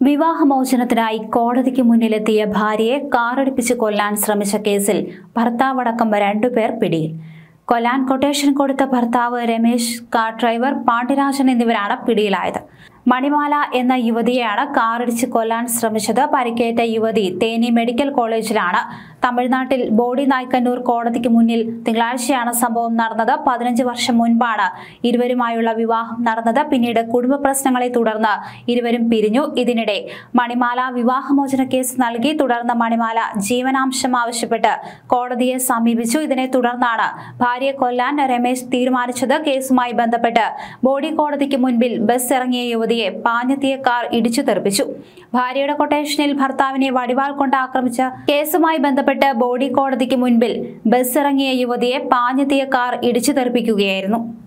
വിവാഹമോചനത്തിനായി കോടതിക്ക് മുന്നിലെത്തിയ ഭാര്യയെ കാറടിപ്പിച്ച് കൊല്ലാൻ ശ്രമിച്ച കേസിൽ ഭർത്താവടക്കം രണ്ടുപേർ പിടിയിൽ കൊല്ലാൻ കൊട്ടേഷൻ കൊടുത്ത ഭർത്താവ് രമേശ് കാർ ഡ്രൈവർ പാണ്ഡ്യരാജൻ എന്നിവരാണ് പിടിയിലായത് മണിമാല എന്ന യുവതിയെയാണ് കാറിടിച്ച് കൊല്ലാൻ ശ്രമിച്ചത് പരിക്കേറ്റ യുവതി തേനി മെഡിക്കൽ കോളേജിലാണ് തമിഴ്നാട്ടിൽ ബോഡി നായ്ക്കന്നൂർ കോടതിക്ക് മുന്നിൽ തിങ്കളാഴ്ചയാണ് സംഭവം നടന്നത് പതിനഞ്ച് വർഷം മുൻപാണ് ഇരുവരുമായുള്ള വിവാഹം നടന്നത് പിന്നീട് കുടുംബ പ്രശ്നങ്ങളെ തുടർന്ന് ഇരുവരും പിരിഞ്ഞു ഇതിനിടെ മണിമാല വിവാഹമോചന കേസ് നൽകി തുടർന്ന് മണിമാല ജീവനാംശം ആവശ്യപ്പെട്ട് കോടതിയെ സമീപിച്ചു ഇതിനെ തുടർന്നാണ് ഭാര്യയെ കൊല്ലാൻ രമേശ് തീരുമാനിച്ചത് കേസുമായി ബന്ധപ്പെട്ട് ബോഡി കോടതിക്ക് മുൻപിൽ ബസ് ഇറങ്ങിയ യുവതിയെ പാഞ്ഞെത്തിയ കാർ ഇടിച്ചു തെറിപ്പിച്ചു ഭാര്യയുടെ കൊട്ടേഷനിൽ ഭർത്താവിനെ വടിവാൾ കൊണ്ട് ആക്രമിച്ച കേസുമായി ബന്ധപ്പെട്ട് ബോഡി കോടതിക്ക് മുൻപിൽ ബസ് ഇറങ്ങിയ യുവതിയെ പാഞ്ഞെത്തിയ കാർ ഇടിച്ചു തെറിപ്പിക്കുകയായിരുന്നു